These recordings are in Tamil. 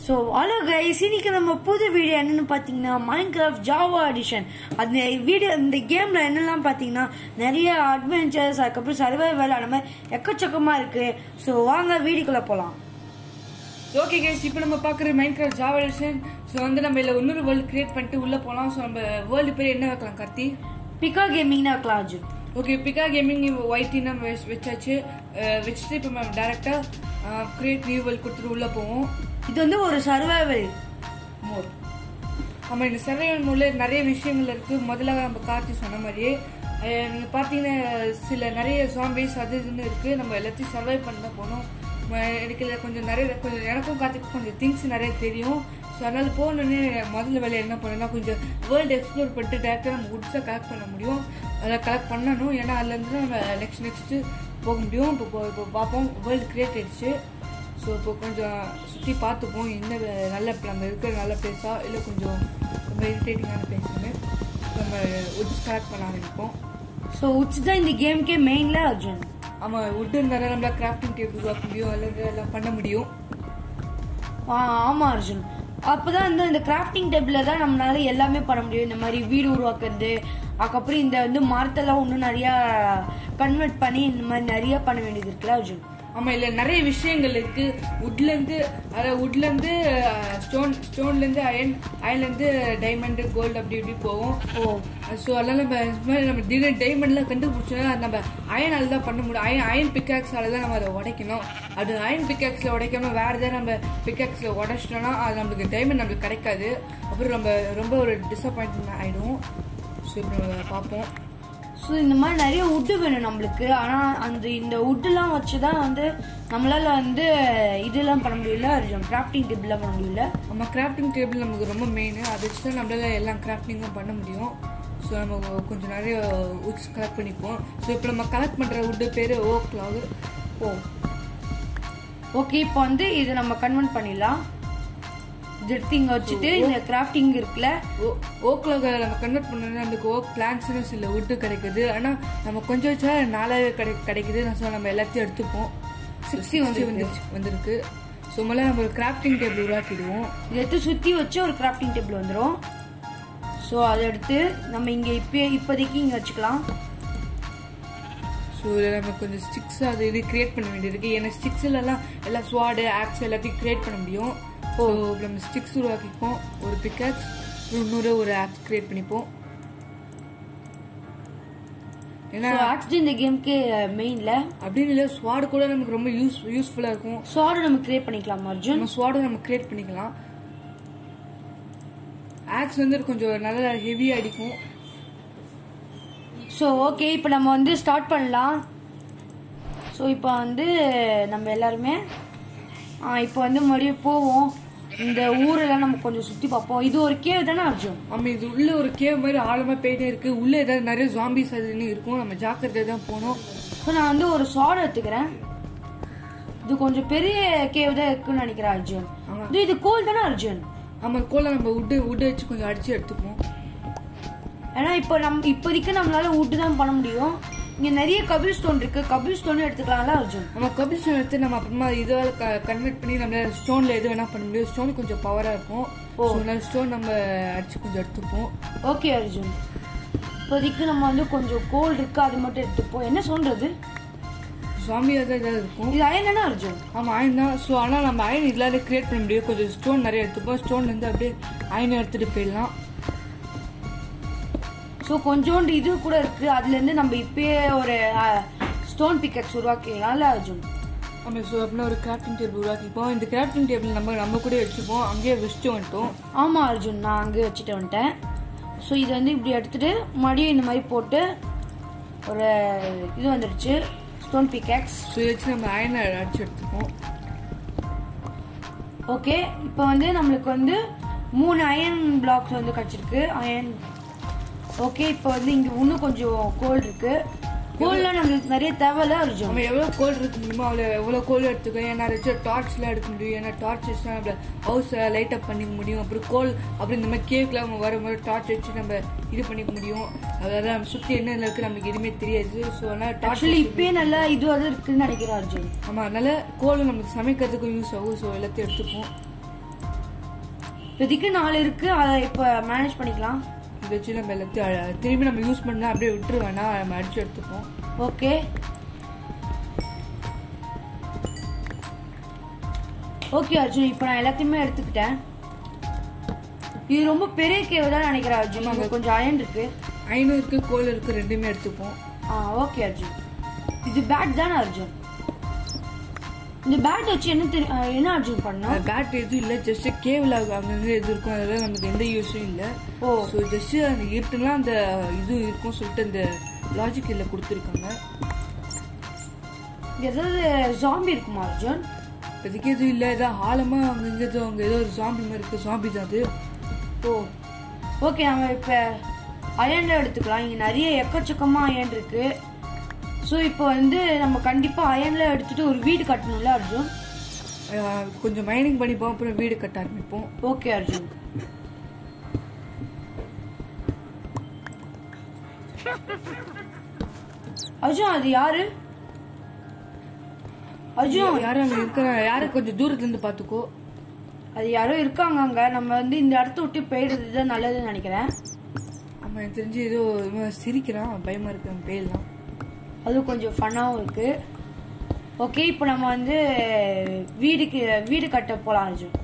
ஸோ ஹலோ கைஸ் இன்னைக்கு நம்ம புது வீடியோ என்னன்னு பார்த்தீங்கன்னா மைண்ட் கிராஃப்ட் ஜாவா அடிஷன் அந்த வீடியோ இந்த கேமில் என்னெல்லாம் பார்த்தீங்கன்னா நிறைய அட்வென்ச்சர்ஸ் அதுக்கப்புறம் சர்வைவல் அந்த மாதிரி எக்கச்சக்கமாக இருக்கு ஸோ வாங்க வீடியோக்குள்ளே போகலாம் ஓகே கைஸ் இப்போ நம்ம பார்க்குற மைண்ட் கிராஃப்ட் ஜாவலேஷன் ஸோ வந்து நம்ம இதில் இன்னொரு வேர்ல்டு கிரியேட் பண்ணிட்டு உள்ளே போகலாம் ஸோ நம்ம வேர்ல்டு பேர் என்ன வைக்கலாம் கார்த்தி பிகா கேமிங்னா இருக்கலாம் அர்ஜுன் ஓகே பிகா கேமிங் ஒயிட்டினா வச்சாச்சு அஹ் வச்சுட்டு இப்போ நம்ம டேரெக்டாக கிரியேட் நியூ வேர்ல்டு கொடுத்துட்டு உள்ளே போவோம் இது வந்து ஒரு சர்வைவல் மோட் ஆமாம் இந்த சர்வைவல் மூலில் நிறைய விஷயங்கள் இருக்குது முதல்ல நம்ம கார்த்தி சொன்ன மாதிரியே அஹ் நீங்க பார்த்தீங்கன்னா சில நிறைய ஜாம்பிஸ் அது இதுன்னு இருக்குது நம்ம எல்லாத்தையும் சர்வை பண்ண தான் போகணும் ம- எனக்கு இதுல கொஞ்சம் நிறைய கொஞ்சம் எனக்கும் கார்த்திக்கும் கொஞ்சம் திங்ஸ் நிறைய தெரியும் ஸோ அதனால போகணுன்னே முதல்ல வேலையை என்ன பண்ணணும்னா கொஞ்சம் வேர்ல்டு எக்ஸ்ப்ளோர் பண்ணிட்டு டேரக்டாக நம்ம உட்ஸாக கலெக்ட் பண்ண முடியும் அதை கலெக்ட் பண்ணணும் ஏன்னா அதுலேருந்து நம்ம நெக்ஸ்ட் நெக்ஸ்ட்டு போக முடியும் இப்போ போ- இப்போ பார்ப்போம் வேர்ல்டு கிரியேட் ஆயிடுச்சு ஸோ இப்போ கொஞ்சம் சுற்றி பார்த்துப்போம் என்ன வே- நல்ல pla- நம்ம இருக்கிற நல்ல பிளேஸா இல்லை கொஞ்சம் ரொம்ப இரிட்டேட்டிங்கான பிளேஸ்னு நம்ம உட்ஸ் கலெக்ட் பண்ண ஆரம்பிப்போம் ஸோ உச் தான் இந்த கேமுக்கே மெயின்ல அர்ஜுன் ஆமாம் உட்டு இருந்தாலும் நம்மளால் கிராஃப்டிங் டேபிள் உருவாக்க முடியும் அல்லது எல்லாம் பண்ண முடியும் ஆ ஆமா அர்ஜுன் அப்பதான் இந்த இந்த கிராஃப்டிங் டேபிள்ல தான் நம்மளால எல்லாமே பண்ண முடியும் இந்த மாதிரி வீடு உருவாக்குறது அதுக்கப்புறம் இந்த வந்து மரத்தெல்லாம் இன்னும் நிறைய கன்வெர்ட் பண்ணி இந்த மாதிரி நிறைய பண்ண வேண்டியது இருக்குல்ல அர்ஜுன் ஆமாம் இல்லை நிறைய விஷயங்கள் இருக்குது வுட்லேருந்து அதாவது வுட்லேருந்து ஸ்டோன் ஸ்டோன்லேருந்து அயன் அயன்லேருந்து டைமண்டு கோல்டு அப்படி இப்படி போகும் ஓ ஸோ அதெல்லாம் நம்ம இந்த மாதிரி நம்ம திடீர் டைமண்ட்லாம் கண்டுபிடிச்சோன்னா நம்ம அயனால் தான் பண்ண முடியும் அயன் அயன் பிக்காக்ஸால தான் நம்ம அதை உடைக்கணும் அது அயன் பிக்காக்ஸில் உடைக்காம வேறு ஏதாவது நம்ம பிக்காக்ஸில் உடைச்சிட்டோம்னா அது நம்மளுக்கு டைமண்ட் நம்மளுக்கு கிடைக்காது அப்புறம் நம்ம ரொம்ப ஒரு டிசப்பாயின்மெண்ட் ஆகிடும் ஸோ இப்போ நம்ம பார்ப்போம் ஸோ இந்த மாதிரி நிறைய உட்டு வேணும் நம்மளுக்கு ஆனா அந்த இந்த உட்டுலாம் வச்சு தான் வந்து நம்மளால வந்து இதெல்லாம் பண்ண முடியல அர்ஜுன் கிராஃப்டிங் டேபிள்லாம் பண்ண முடியல நம்ம கிராஃப்டிங் டேபிள் நமக்கு ரொம்ப மெயின் அதை வச்சு தான் நம்மளால எல்லாம் கிராஃப்டிங்கும் பண்ண முடியும் ஸோ நம்ம கொஞ்சம் நிறைய உட்ஸ் கலெக்ட் பண்ணிப்போம் ஸோ இப்போ நம்ம கலெக்ட் பண்ணுற உட்டு பேர் ஓக் லாகு ஓ ஓகே இப்போ வந்து இதை நம்ம கன்வெர்ட் பண்ணிடலாம் இது எடுத்து இங்க வச்சுட்டு இந்த கிராஃப்டிங் இருக்குல்ல ஓக்லாக நம்ம கன்வெர்ட் பண்ணோம்னா நமக்கு ஓக் பிளான்ஸ்னு சில உட்டு கிடைக்குது ஆனால் நம்ம கொஞ்சம் வச்சா நாலாவே கிடை கிடைக்குது நான் சொன்ன நம்ம எல்லாத்தையும் எடுத்துப்போம் சிக்ஸ்டி வந்து வந்துருச்சு வந்திருக்கு ஸோ முதல்ல நம்ம ஒரு கிராஃப்டிங் டேபிள் உருவாக்கிடுவோம் இதை எடுத்து சுத்தி வச்சு ஒரு கிராஃப்டிங் டேபிள் வந்துடும் ஸோ அதை எடுத்து நம்ம இங்க இப்போ இப்போதைக்கு இங்க வச்சுக்கலாம் ஸோ இதில் நம்ம கொஞ்சம் ஸ்டிக்ஸ் அது இது கிரியேட் பண்ண வேண்டியிருக்கு ஏன்னா ஸ்டிக்ஸ்லலாம் எல்லாம் ஸ்வாடு ஆக்ஸ் எல்லாத்தையும் கிரியேட் பண்ண முடியும் ஸோ நம்ம ஸ்டிக்ஸ் உருவாக்கிப்போம் ஒரு பிக்காக்ஸ் இன்னொரு ஒரு ஆக்ஸ் கிரியேட் பண்ணிப்போம் ஏன்னா ஆக்சுவலி இந்த கேமுக்கு மெயின்ல அப்படின்னு இல்லை ஸ்வாடு கூட நமக்கு ரொம்ப யூஸ் யூஸ்ஃபுல்லாக இருக்கும் ஸாடு நம்ம கிரியேட் பண்ணிக்கலாம் அர்ஜுன் நம்ம ஸ்வாடை நம்ம கிரியேட் பண்ணிக்கலாம் ஆக்ஸ் வந்து கொஞ்சம் நல்லா ஹெவியாக அடிக்கும் ஸோ ஓகே இப்போ நம்ம வந்து ஸ்டார்ட் பண்ணலாம் ஸோ இப்போ வந்து நம்ம எல்லாருமே ஆ, இப்போ வந்து மறுபடியும் போவோம் இந்த ஊரெல்லாம் நம்ம கொஞ்சம் சுற்றி பார்ப்போம் இது ஒரு கேவ் தானே அர்ஜுன் ஆமாம் இது உள்ள ஒரு கேவ் மாதிரி ஆழமாக போயிட்டே இருக்கு உள்ள ஏதாவது நிறைய ஜாம்பிஸ் அதுன்னு இருக்கும் நம்ம ஜாக்கிரதை தான் போகணும் ஸோ நான் வந்து ஒரு ஷார்ட் எடுத்துக்கிறேன் இது கொஞ்சம் பெரிய கேவ் தான் இருக்குன்னு நினைக்கிறேன் அர்ஜுன் ஆமா. இது இது கோல் தானே அர்ஜுன் ஆமாம் கோலை நம்ம உட்டு உட்டு வச்சு கொஞ்சம் அடிச்சு எடுத்துப்போம் ஏன்னா இப்போ நம்ம இப்போதைக்கு நம்மளால விட்டு தான் பண்ண முடியும் இங்க நிறைய கபில் ஸ்டோன் இருக்கு கபில் ஸ்டோன் எடுத்துக்கலாம்ல அர்ஜுன் நம்ம கபில் ஸ்டோன் எடுத்து நம்ம அப்புறமா இதால் கன்வெர்ட் பண்ணி நம்மளால ஸ்டோனில் எது வேணால் பண்ண முடியும் ஸ்டோன் கொஞ்சம் பவராக இருக்கும் ஸோ ஸ்டோன் நம்ம அடிச்சு கொஞ்சம் எடுத்துப்போம் ஓகே அர்ஜுன் இப்போதைக்கு நம்ம வந்து கொஞ்சம் கோல் இருக்கு அது மட்டும் எடுத்துப்போம் என்ன சொல்றது ஜாம்பியாக தான் ஏதாவது இருக்கும் இது அயன் தானே அர்ஜுன் ஆமாம் அயன் தான் ஸோ ஆனால் நம்ம அயன் இதில் கிரியேட் பண்ண முடியும் கொஞ்சம் ஸ்டோன் நிறைய எடுத்துப்போம் ஸ்டோன்லேருந்து அப்படியே அயனை எடுத்துகிட்டு போயிடலாம் ஸோ கொஞ்சோண்டு இது கூட இருக்கு அதுல இருந்து நம்ம இப்பயே ஒரு ஸ்டோன் பிக்கெக்ஸ் உருவாக்கிக்கலாம்ல அர்ஜுன் நம்ம ஸோ அப்படின்னா ஒரு கிராஃப்டிங் டேபிள் உருவாக்கிப்போம் இந்த கிராஃப்டிங் டேபிள் நம்ம நம்ம கூட வச்சுப்போம் அங்கேயே வச்சுட்டு வந்துட்டோம் ஆமா அர்ஜுன் நான் அங்கே வச்சுட்டு வந்துட்டேன் ஸோ இதை வந்து இப்படி எடுத்துட்டு மறுபடியும் இந்த மாதிரி போட்டு ஒரு இது வந்துடுச்சு ஸ்டோன் பிக்கெக்ஸ் ஸோ இதை வச்சு நம்ம அயனை அடிச்சு எடுத்துப்போம் ஓகே இப்போ வந்து நம்மளுக்கு வந்து மூணு அயன் பிளாக்ஸ் வந்து கிடச்சிருக்கு அயன் ஓகே இப்போ வந்து இங்கே இன்னும் கொஞ்சம் கோல் இருக்கு கோல்லாம் நம்மளுக்கு நிறைய தேவையில்ல அர்ஜுன் நம்ம எவ்வளோ கோல் இருக்க முடியுமோ அவ்வளோ எவ்வளோ கோல் எடுத்துக்கோ ஏன்னா வச்சு டார்ச்லாம் எடுக்க முடியும் ஏன்னா டார்ச் வச்சு நம்ம ஹவுஸை லைட் அப் பண்ணிக்க முடியும் அப்புறம் கோல் அப்புறம் இந்த மாதிரி கேக்லாம் நம்ம வரும்போது டார்ச் வச்சு நம்ம இது பண்ணிக்க முடியும் அதாவது நம்ம சுற்றி என்ன இருக்குது நமக்கு எதுவுமே தெரியாது ஸோ அதனால் டார்ச் ஆக்சுவலி இப்பயே நல்லா இதுவாக இருக்குன்னு நினைக்கிறேன் அர்ஜுன் ஆமாம் அதனால கோல் நமக்கு சமைக்கிறதுக்கும் யூஸ் ஆகும் ஸோ எல்லாத்தையும் எடுத்துப்போம் இப்போதைக்கு நாலு இருக்கு அதை இப்போ மேனேஜ் பண்ணிக்கலாம் இதை வச்சு நம்ம எல்லாத்தையும் அ- திரும்பி நம்ம யூஸ் பண்ணா அப்படியே விட்டுரு வேணா நம்ம அடிச்சு எடுத்துப்போம் ஓகே ஓகே அர்ஜுன் இப்போ நான் எல்லாத்தையுமே எடுத்துக்கிட்டேன் இது ரொம்ப பெரிய கேவ் தான் நினைக்கிறேன் அர்ஜுன் அங்கே கொஞ்சம் அயன் இருக்கு ஐநூறு இருக்கு கோல் இருக்கு ரெண்டுமே எடுத்துப்போம் ஆ ஓகே அர்ஜுன் இது பேட் தானே அர்ஜுன் இந்த பேட் வச்சு என்ன தெரி- ஆ, என்ன அர்ஜுன் பண்ணோம் பேட் எதுவும் இல்லை ஜஸ்ட் கேவில் அங்கங்க எது இருக்கும் அதெல்லாம் நமக்கு எந்த யூஸும் இல்லை ஓ. ஸோ ஜஸ்ட் அந்த இருட்டுலாம் அந்த இது இருக்கும் சொல்லிட்டு அந்த லாஜிக் இதில் கொடுத்துருக்காங்க இங்க ஏதாவது ஜாம்பி இருக்குமா அர்ஜுன் இப்போதைக்கு எதுவும் இல்லை ஏதாவது ஆழமாக அங்கங்க எதுவும் அங்கே ஏதோ ஒரு ஜாம்பி மாதிரி இருக்குது ஜாம்பி தான் அது ஓ ஓகே நம்ம இப்போ அயன்ல எடுத்துக்கலாம் இங்கே நிறைய எக்கச்சக்கமாக அயன் இருக்கு ஸோ இப்போ வந்து நம்ம கண்டிப்பாக அயன்ல எடுத்துட்டு ஒரு வீடு கட்டணும்ல அர்ஜுன் அஹ் கொஞ்சம் மைனிங் பண்ணிப்போம் அப்புறம் வீடு கட்ட ஆரம்பிப்போம் ஓகே அர்ஜுன் அர்ஜுன் அது யாரு அர்ஜுன் யாரும் அங்கே இருக்கிற யாரும் கொஞ்சம் தூரத்துலேருந்து பார்த்துக்கோ அது யாரோ இருக்காங்க அங்க நம்ம வந்து இந்த இடத்த விட்டு போயிடுறது தான் நல்லதுன்னு நினைக்கிறேன் ஆமாம் எனக்கு தெரிஞ்சு ஏதோ இவன் சிரிக்கிறான் பயமாக இருக்கு அவன் பேயலாம் அது கொஞ்சம் ஃபன்னாகவும் இருக்கு ஓகே இப்போ நம்ம வந்து வீடுக்கு வீடு கட்ட போலாம் அர்ஜுன்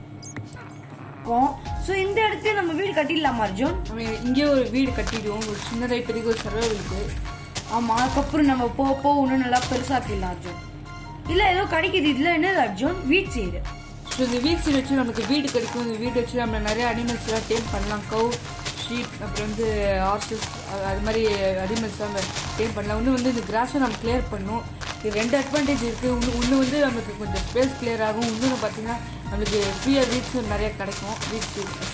ஸோ இந்த இடத்துல நம்ம வீடு கட்டிடலாமா அர்ஜுன் அவன் இங்கே ஒரு வீடு கட்டிடுவோம் ஒரு சின்னதாக இப்போதைக்கு ஒரு சர்வே இருக்கு ஆமா அதுக்கப்புறம் நம்ம போக போக இன்னும் நல்லா பெருசாக்கிடலாம் அர்ஜுன் இல்ல ஏதோ கிடைக்குது இதுல என்னது அர்ஜுன் வீட் சைடு ஸோ இந்த வீட்ஸ் வச்சு நமக்கு வீடு கிடைக்கும் இந்த வீடு வச்சு நம்ம நிறைய அனிமல்ஸ் எல்லாம் டேம் பண்ணலாம் கவ் ஷீப் அப்புறம் வந்து ஹார்சஸ் அது மாதிரி அனிமல்ஸ் நம்ம டேம் பண்ணலாம் இன்னும் வந்து இந்த கிராஸும் நம்ம கிளியர் பண்ணும் இது ரெண்டு அட்வான்டேஜ் இருக்குது ஒன்று ஒன்று வந்து நமக்கு கொஞ்சம் ஸ்பேஸ் கிளியர் ஆகும் இன்னொன்று பார்த்தீங்கன்னா நம்மளுக்கு ஃப்ரீயாக வீட்ஸ் நிறைய கிடைக்கும் வீட்ஸ்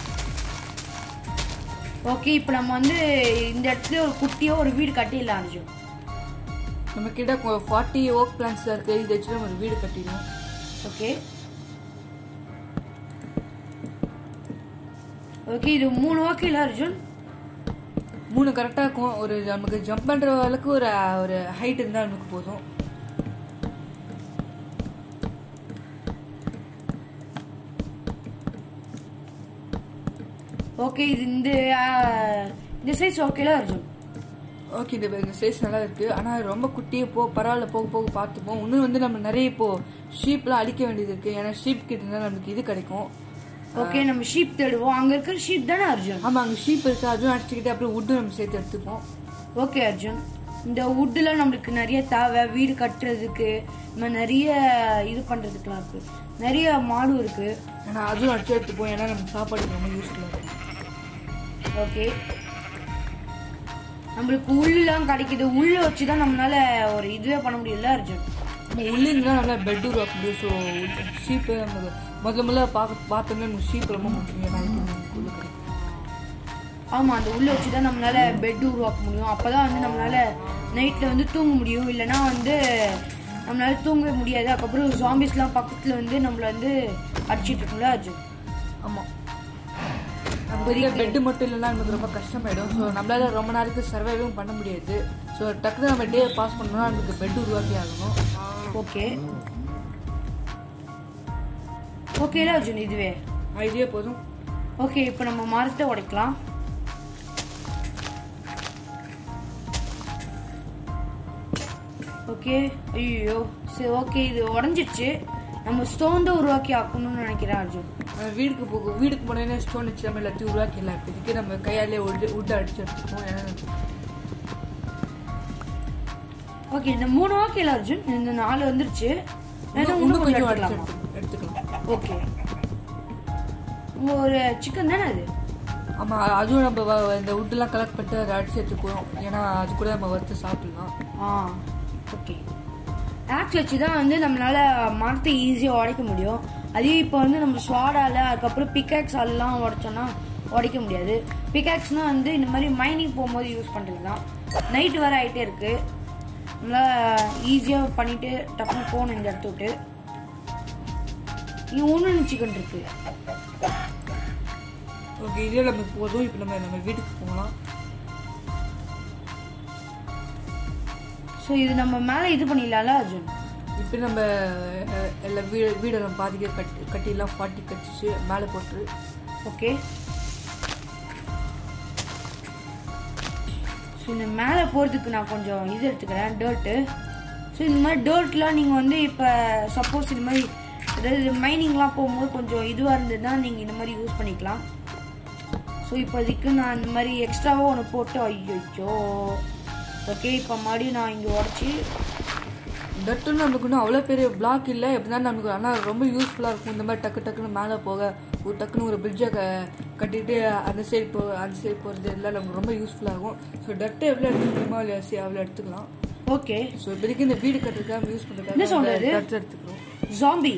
ஓகே இப்போ நம்ம வந்து இந்த இடத்துல ஒரு குட்டியா ஒரு வீடு கட்டிடலாம் அர்ஜுன் நம்ம கிட்ட ஃபார்ட்டி ஓக் பிளான்ஸ் இருக்குது இதை வச்சு நம்ம ஒரு வீடு கட்டிடுவோம் ஓகே ஓகே இது மூணு ஓகே இல்ல அர்ஜுன் மூணு கரெக்டாக இருக்கும் ஒரு நமக்கு ஜம்ப் பண்ணுற அளவுக்கு ஒரு ஒரு ஹைட் இருந்தால் நமக்கு போதும் ஓகே இது இந்த ஆ, இந்த சைஸ் ஓகேல அர்ஜுன் ஓகே இந்த இந்த சைஸ் நல்லா இருக்கு ஆனால் ரொம்ப குட்டியே போ பரவாயில்ல போக போக பார்த்துப்போம் இன்னும் வந்து நம்ம நிறைய இப்போ ஷீப்லாம் அழிக்க வேண்டியது இருக்கு ஏன்னா ஷீப் கிட்ட இருந்தால் நமக்கு இது கிடைக்கும் ஓகே நம்ம ஷீப் தேடுவோம் அங்க இருக்கிற ஷீப் தானே அர்ஜுன் ஆமாம் அங்கே ஷீப் இருக்கு அதுவும் அடிச்சுக்கிட்டு அப்புறம் வுட்டும் நம்ம சேர்த்து எடுத்துப்போம் ஓகே அர்ஜுன் இந்த வுட்ல நம்மளுக்கு நிறைய தேவை வீடு கட்டுறதுக்கு நம்ம நிறைய இது பண்றதுக்குலாம் இருக்கு நிறைய மாடு இருக்கு ஏன்னா அதுவும் அடிச்சு எடுத்துப்போம் ஏன்னா நம்ம சாப்பாடுக்கு ரொம்ப யூஸ்ஃபுல்லாக இருக்கும் ஓகே நம்மளுக்கு உள்ளெல்லாம் கிடைக்குது உள்ள வச்சு தான் நம்மளால ஒரு இதுவே பண்ண முடியல அர்ஜுன் நம்ம உள்ளே இருந்தால் நல்லா பெட் உருவாக்க முடியும் ஸோ ஷீப்பு நமக்கு முதல்ல முதல்ல பார்க்க பார்த்தோம்னா நமக்கு ஷீப் ரொம்ப முக்கியம் ஏன்னா இது நமக்கு உள்ள கிடைக்கும் ஆமா அந்த உள்ள வச்சு தான் நம்மளால பெட் உருவாக்க முடியும் அப்பதான் வந்து நம்மளால நைட்ல வந்து தூங்க முடியும் இல்லைன்னா வந்து நம்மளால தூங்கவே முடியாது அதுக்கப்புறம் ஜாம்பிஸ்லாம் பக்கத்துல வந்து நம்மள வந்து அடிச்சிட்டு இருக்கும்ல அர்ஜுன் ஆமாம் நம்ம பெட்டு மட்டும் இல்லைன்னா நமக்கு ரொம்ப கஷ்டமாயிடும் ஸோ நம்மளால ரொம்ப நாளைக்கு சர்வைவும் பண்ண முடியாது ஸோ டக்குனு நம்ம டே பாஸ் பண்ணோம்னா நமக்கு பெட் உருவாக்கி ஆகணும் ஓகே ஓகேல அர்ஜுன் இதுவே இதே போதும் ஓகே இப்போ நம்ம மரத்தை உடைக்கலாம் ஓகே ஐயோ சரி ஓகே இது உடஞ்சிடுச்சு நம்ம ஸ்டோன் தான் உருவாக்கி ஆக்கணும்னு நினைக்கிறேன் அர்ஜுன் நம்ம வீட்டுக்கு போக வீட்டுக்கு போனோடனே ஸ்டோன் வச்சு நம்ம எல்லாத்தையும் உருவாக்கிடலாம் இப்போதைக்கு நம்ம கையாலே உட் உட் அடிச்சு எடுத்துப்போம் ஏன்னா ஓகே இந்த மூணு ஓகேல அர்ஜுன் இந்த நாலு வந்துருச்சு வேணா இன்னும் இன்னும் கொஞ்சம் கொஞ்சம் அடிச்சு எடுத்துக்கலாமா எடுத்து- எடுத்துக்கலாம் ஓகே ஒரு சிக்கன் தானே அது ஆமாம் அதுவும் நம்ம வ- இந்த உட்டெல்லாம் கலெக்ட் பண்ணிட்டு அதை அடிச்சு எடுத்துக்குவோம் ஏன்னா அது கூட நம்ம வறுத்து சாப்பிடலாம் ஆ ஓகே ஆக்ஸ் வச்சு தான் வந்து நம்மளால மரத்தை ஈஸியாக உடைக்க முடியும் அதே இப்போ வந்து நம்ம ஸ்வாடால அதுக்கப்புறம் பிக்காக்ஸ் எல்லாம் உடைச்சோன்னா உடைக்க முடியாது பிக்காக்ஸ்னால் வந்து இந்த மாதிரி மைனிங் போகும்போது யூஸ் பண்ணுறது தான் நைட்டு வர ஆகிட்டே இருக்கு நம்மளால் ஈஸியாக பண்ணிட்டு டக்குனு போகணும் இந்த இடத்த விட்டு இங்கே ஒன்று சிக்கன் இருக்கு ஓகே இதே நமக்கு போதும் இப்போ நம்ம நம்ம வீட்டுக்கு போகலாம் ஸோ இது நம்ம மேலே இது பண்ணிடலாம்ல அர்ஜுன் இப்போ நம்ம அஹ், எல்லா வீடு வீடெல்லாம் பாதிக்க கட்டி கட்டிலாம் ஃபார்ட்டி கட்டிச்சு மேலே போட்டு ஓகே ஸோ இந்த மேலே போகிறதுக்கு நான் கொஞ்சம் இது எடுத்துக்கிறேன் டர்ட்டு ஸோ இந்த மாதிரி டர்ட்லாம் நீங்கள் வந்து இப்போ சப்போஸ் இந்த மாதிரி அதாவது மைனிங்லாம் போகும்போது கொஞ்சம் இதுவாக இருந்ததுன்னா நீங்கள் இந்த மாதிரி யூஸ் பண்ணிக்கலாம் ஸோ இப்போதைக்கு நான் இந்த மாதிரி எக்ஸ்ட்ராவாக ஒன்று போட்டு ஐயோ ஓகே இப்போ மறுபடியும் நான் இங்கே உடச்சி தட்டுன்னு நமக்கு இன்னும் அவ்வளோ பெரிய பிளாக் இல்லை எப்படின்னா நமக்கு ஆனால் ரொம்ப யூஸ்ஃபுல்லாக இருக்கும் இந்த மாதிரி டக்கு டக்குன்னு மேலே போக ஒரு டக்குன்னு ஒரு பிரிட்ஜை க கட்டிட்டு அந்த சைடு போ அந்த சைடு போகிறது எல்லாம் நமக்கு ரொம்ப யூஸ்ஃபுல்லாக இருக்கும் ஸோ டட்டு எவ்வளோ எடுத்துக்கணுமோ இல்லையா சி அவ்வளோ எடுத்துக்கலாம் ஓகே ஸோ இப்போதைக்கு இந்த வீடு கட்டுறதுக்காக யூஸ் என்ன சொல்றது? பண்ணுறதுக்காக டட்டு எடுத்துக்கிறோம் ஜாம்பி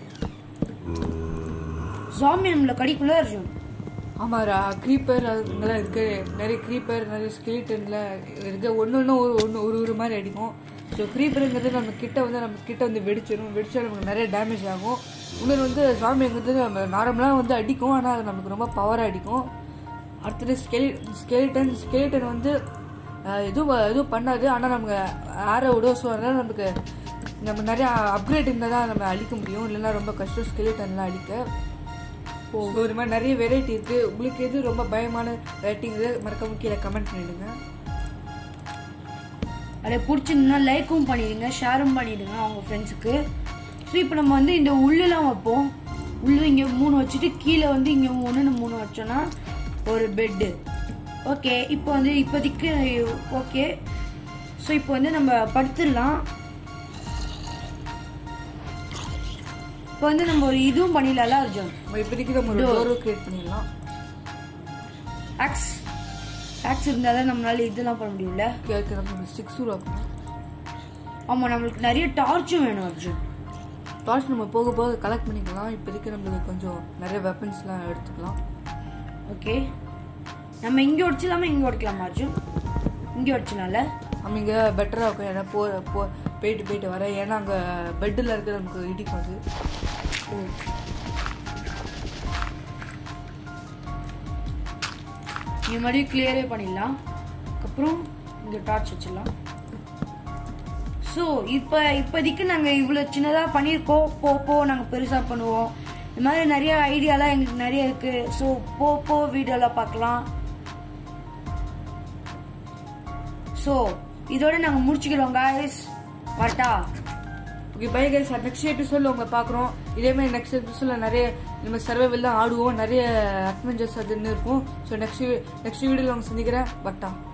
ஜாம்பி நம்மளை கடிக்குள்ள அர்ஜுன் ஆமாரா க்ரீப்பர் அதுங்கெல்லாம் இருக்கு நிறைய க்ரீப்பர் நிறைய ஸ்கெலிட்டன்ல இருக்கு ஒன்று ஒன்று ஒரு ஒன்று ஒரு ஒரு மாதிரி அடிக்கும் ஸோ க்ரீப்பருங்கிறது நம்ம கிட்ட வந்து நம்ம கிட்ட வந்து வெடிச்சிடும் வெடிச்சா நமக்கு நிறைய டேமேஜ் ஆகும் இன்னொரு வந்து சாமிங்கிறது நம்ம நார்மலாக வந்து அடிக்கும் ஆனால் அது நமக்கு ரொம்ப பவராக அடிக்கும் அடுத்தது ஸ்கெலி ஸ்கெலிட்டன் ஸ்கெலிட்டன் வந்து அஹ், எதுவும் எதுவும் பண்ணாது ஆனால் நமக்கு ஆற விடும் ஸோ அதனால் நமக்கு நம்ம நிறைய அப்கிரேட் இருந்தால் தான் நம்ம அழிக்க முடியும் இல்லைன்னா ரொம்ப கஷ்டம் ஸ்கெலிட்டன்லாம் அழிக்க ஸோ ஒரு மாதிரி நிறைய வெரைட்டி இருக்கு உங்களுக்கு எது ரொம்ப பயமான வெரைட்டிங்கிறது மறக்காம கீழே கமெண்ட் பண்ணிடுங்க அதை பிடிச்சிருந்தா லைக்கும் பண்ணிடுங்க ஷேரும் பண்ணிடுங்க அவங்க ஃப்ரெண்ட்ஸுக்கு ஸோ இப்போ நம்ம வந்து இந்த உள்ளெலாம் வைப்போம் உள்ளு இங்கே மூணு வச்சுட்டு கீழே வந்து இங்கே ஒன்று மூணு வச்சோன்னா ஒரு பெட்டு ஓகே இப்போ வந்து இப்போதைக்கு ஓகே ஸோ இப்போ வந்து நம்ம படுத்துடலாம் இப்போ வந்து நம்ம ஒரு இதுவும் பண்ணிடலாம்ல அர்ஜுன் நம்ம இப்போதைக்கு நம்ம ஒரு டோரோ கிரியேட் பண்ணிடலாம் ஆக்ஸ் ஆக்ஸ் இருந்தால் தான் நம்மளால இதெல்லாம் பண்ண முடியும்ல கேட்க நம்ம சிக்ஸ் உருவாக்கணும் ஆமாம் நம்மளுக்கு நிறைய டார்ச்சும் வேணும் அர்ஜுன் டார்ச் நம்ம போக போக கலெக்ட் பண்ணிக்கலாம் இப்போதைக்கு நம்மளுக்கு கொஞ்சம் நிறைய வெப்பன்ஸ்லாம் எடுத்துக்கலாம் ஓகே நம்ம இங்கே உடச்சிடலாமா இங்கே உடைக்கலாமா அர்ஜுன் இங்கே உடச்சனால நம்ம இங்கே பெட்டராக இருக்கும் ஏன்னா போ போ போயிட்டு போயிட்டு வர ஏன்னா அங்கே பெட்டில் இருக்க நமக்கு இடிக்கும் அது இந்த மாதிரி கிளியரே பண்ணிடலாம் அப்புறம் இங்கே டார்ச் வச்சிடலாம் ஸோ இப்போ இப்போதைக்கு நாங்கள் இவ்வளோ சின்னதாக பண்ணியிருக்கோம் போ போ நாங்கள் பெருசாக பண்ணுவோம் இந்த மாதிரி நிறைய ஐடியாலாம் எங்களுக்கு நிறைய இருக்குது ஸோ போ போ வீடியோலாம் பார்க்கலாம் ஸோ இதோட நாங்கள் முடிச்சுக்கிறோம் guys வரட்டா ஓகே பை கைஸ் நெக்ஸ்ட் எபிசோடில் உங்களை பார்க்குறோம் இதேமாதிரி நெக்ஸ்ட் எபிசோடில் நிறைய நம்ம சர்வைவல் தான் ஆடுவோம் நிறைய அட்வென்ச்சர்ஸ் அதுன்னு இருக்கும் ஸோ நெக்ஸ்ட் நெக்ஸ்ட் வீடியோவில் உங்களை சந்திக்கிறேன் பட்டா